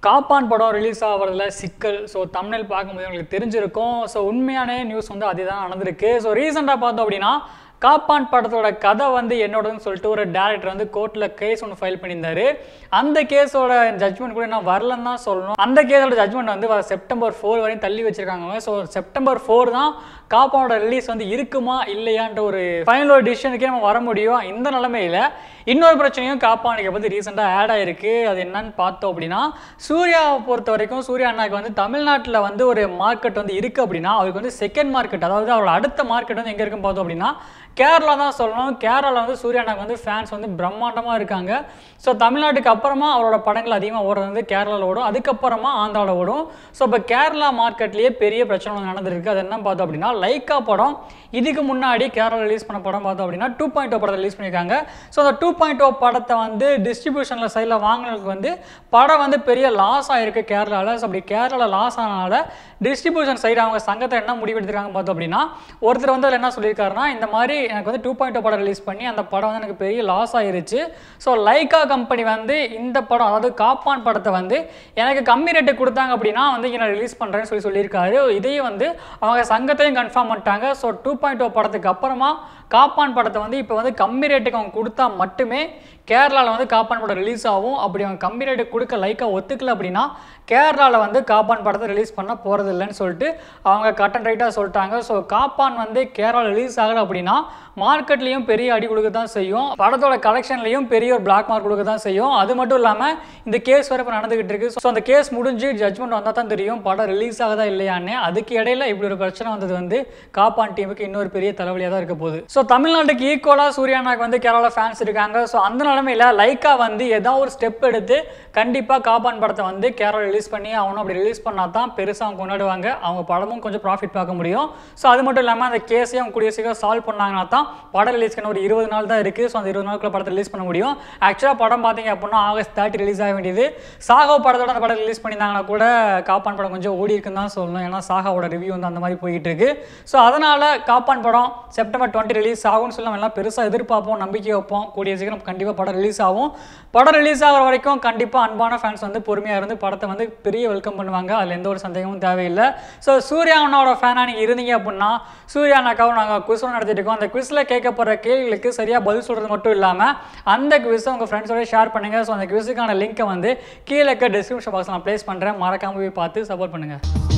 காப்பான் படம் ரிலீஸ் ஆகிறதுல சிக்கல் ஸோ தமிழில் பார்க்கும்போது உங்களுக்கு தெரிஞ்சிருக்கும் ஸோ உண்மையான நியூஸ் வந்து அதுதான் நடந்திருக்கு ஸோ ரீசெண்டாக பார்த்தோம் அப்படின்னா காப்பான் படத்தோட கதை வந்து என்னோடதுன்னு சொல்லிட்டு ஒரு டேரக்டர் வந்து கோர்ட்டில் கேஸ் ஒன்று ஃபைல் பண்ணியிருந்தாரு அந்த கேஸோட ஜட்மெண்ட் கூட நான் வரலன்னு தான் சொல்லணும் அந்த கேஸோட ஜட்மெண்ட் வந்து வர செப்டம்பர் ஃபோர் வரையும் தள்ளி வச்சிருக்காங்க ஸோ செப்டம்பர் ஃபோர் தான் காப்பானோட ரிலீஸ் வந்து இருக்குமா இல்லையான்ற ஒரு ஃபைனல் ஒரு டிசிஷனுக்கே நம்ம வர முடியும் இந்த நிலமையில இன்னொரு பிரச்சனையும் காப்பானுக்கு பற்றி ரீசெண்டாக ஆட் ஆயிருக்கு அது என்னன்னு பார்த்தோம் அப்படின்னா சூர்யாவை பொறுத்த வரைக்கும் சூர்யா அண்ணாக்கு வந்து தமிழ்நாட்டில் வந்து ஒரு மார்க்கெட் வந்து இருக்குது அப்படின்னா அவருக்கு வந்து செகண்ட் மார்க்கெட் அதாவது அவரோட அடுத்த மார்க்கெட் வந்து எங்கே இருக்குன்னு பார்த்தோம் அப்படின்னா கேரளா தான் சொல்லணும் கேரளாவில் வந்து சூர்யா அண்ணாக்கு வந்து ஃபேன்ஸ் வந்து பிரம்மாண்டமாக இருக்காங்க ஸோ தமிழ்நாட்டுக்கு அப்புறமா அவரோட படங்கள் அதிகமாக ஓடுறது வந்து கேரளாவில் ஓடும் அதுக்கப்புறமா ஆந்திராவில் ஓடும் ஸோ இப்போ கேரளா மார்க்கெட்லேயே பெரிய பிரச்சனை ஒன்று நடந்திருக்கு அது என்ன பார்த்தோம் அப்படின்னா லைக்கா படம் இதுக்கு முன்னாடி கேரளா ரிலீஸ் பண்ண படம் பார்த்தோம் அப்படின்னா டூ பாயிண்ட் ஓ படத்தை ரிலீஸ் பண்ணியிருக்காங்க ஸோ அந்த டூ பாயிண்ட் ஓ படத்தை வந்து டிஸ்ட்ரிபியூஷனில் சைடில் வாங்கினதுக்கு வந்து படம் வந்து பெரிய லாஸ் ஆகிருக்கு கேரளாவில் ஸோ அப்படி கேரளாவில் லாஸ் ஆனனால டிஸ்ட்ரிபியூஷன் சைடு அவங்க சங்கத்தை என்ன முடிவு எடுத்திருக்காங்க பார்த்தோம் அப்படின்னா ஒருத்தர் வந்து அதில் என்ன சொல்லியிருக்காருன்னா இந்த மாதிரி எனக்கு வந்து டூ பாயிண்ட் படம் ரிலீஸ் பண்ணி அந்த படம் வந்து எனக்கு பெரிய லாஸ் ஆயிருச்சு ஸோ லைக்கா கம்பெனி வந்து இந்த படம் அதாவது காப்பான் படத்தை வந்து எனக்கு கம்மி ரேட்டு கொடுத்தாங்க அப்படின்னா வந்து இங்கே நான் ரிலீஸ் பண்ணுறேன்னு சொல்லி சொல்லியிருக்காரு இதையும் வந்து அவங்க சங்கத்தையும் கன்ஃபார்ம் பண்ணிட்டாங்க ஸோ டூ பாயிண்ட் படத்துக்கு அப்புறமா காப்பான் படத்தை வந்து இப்போ வந்து கம்மி ரேட்டுக்கு அவங்க கொடுத்தா மட்டுமே கேரளாவில் வந்து காப்பான் படம் ரிலீஸ் ஆகும் அப்படி அவங்க கம்மி ரேட்டுக்கு கொடுக்க லைக்கா ஒத்துக்கல அப்படின்னா கேரளாவில் வந்து காப்பான் படத்தை ரிலீஸ் பண்ண போகிறது இல்லைன்னு சொல்லிட்டு அவங்க கட் அண்ட் ரைட்டாக சொல்லிட்டாங்க ஸோ காப்பான் வந்து கேரளாவில் ரிலீஸ் ஆகலை அப்படின்னா மார்க்கெட்லேயும் பெரிய அடி கொடுக்க தான் செய்யும் படத்தோட கலெக்ஷன்லையும் பெரிய ஒரு பிளாக் மார்க் கொடுக்க தான் செய்யும் அது மட்டும் இல்லாமல் இந்த கேஸ் வேறு இப்போ நடந்துகிட்டு இருக்கு ஸோ அந்த கேஸ் முடிஞ்சு ஜட்மெண்ட் வந்தால் தான் தெரியும் படம் ரிலீஸ் ஆகுதா இல்லையான்னு அதுக்கு இடையில இப்படி ஒரு பிரச்சனை வந்தது வந்து காப்பான் டீமுக்கு இன்னொரு பெரிய தலைவலியாக தான் இருக்க போகுது ஸோ தமிழ்நாட்டுக்கு ஈக்குவலாக சூர்யானாக்கு வந்து கேரளா ஃபேன்ஸ் இருக்காங்க ஸோ அந்த நிலமையில லைக்கா வந்து ஏதாவது ஒரு ஸ்டெப் எடுத்து கண்டிப்பாக காப்பான் படத்தை வந்து கேரளா ரிலீஸ் பண்ணி அவனும் அப்படி ரிலீஸ் பண்ணால் தான் பெருசாக அவங்க கொண்டாடுவாங்க அவங்க படமும் கொஞ்சம் ப்ராஃபிட் பார்க்க முடியும் ஸோ அது மட்டும் இல்லாமல் அந்த கேஸையும் அவங்க கூடிய சீக்கிரம் சால்வ் பண்ணாங்கன்னா தான் படம் ரிலீஸ்க்கு ஒரு இருபது நாள் தான் இருக்குது ஸோ அந்த இருபது நாளுக்குள்ள படத்தை ரிலீஸ் பண்ண முடியும் ஆக்சுவலாக படம் பார்த்தீங்க அப்படின்னா ஆகஸ்ட் தேர்ட்டி ரிலீஸ் ஆக வேண்டியது சாகோ படத்தோட அந்த படம் ரிலீஸ் பண்ணியிருந்தாங்கன்னா கூட காப்பான் படம் கொஞ்சம் ஓடி இருக்குன்னு தான் சொல்லணும் ஏன்னா சாகாவோட ரிவ்யூ வந்து அந்த மாதிரி போயிட்டு இருக்கு ஸோ அதனால் காப்பான் படம் செப்டம்பர் டுவெண்ட்டி ரிலீஸ் ஆகும்னு சொல்லி நம்ம எல்லாம் பெருசாக எதிர்பார்ப்போம் நம்பிக்கை வைப்போம் கூடிய சீக்கிரம் கண்டிப்பாக படம் ரிலீஸ் ஆகும் படம் ரிலீஸ் ஆகிற வரைக்கும் கண்டிப்பாக அன்பான ஃபேன்ஸ் வந்து பொறுமையாக இருந்து படத்தை வந்து பெரிய வெல்கம் பண்ணுவாங்க அதில் எந்த ஒரு சந்தேகமும் தேவையில்லை ஸோ சூர்யா அண்ணாவோட ஃபேனாக நீங்கள் இருந்தீங்க அப்படின்னா சூர்யா அண்ணாக்காவும் நாங்கள் குவிஸ் நடத்திட்டு இருக்கோம் அந்த குவிஸில் கேட்கப்படுற கேள்விகளுக்கு சரியாக பதில் சொல்கிறது மட்டும் இல்லாமல் அந்த குவிஸை உங்கள் ஃப்ரெண்ட்ஸோட ஷேர் பண்ணுங்கள் ஸோ அந்த குவிஸுக்கான லிங்க்கை வந்து கீழே இருக்க டிஸ்கிரிப்ஷன் பாக்ஸில் நான் ப்ளேஸ் பண்ணுறேன் மறக்காம போய் பார்த்து சப்போர்ட் பண்ணுங்கள்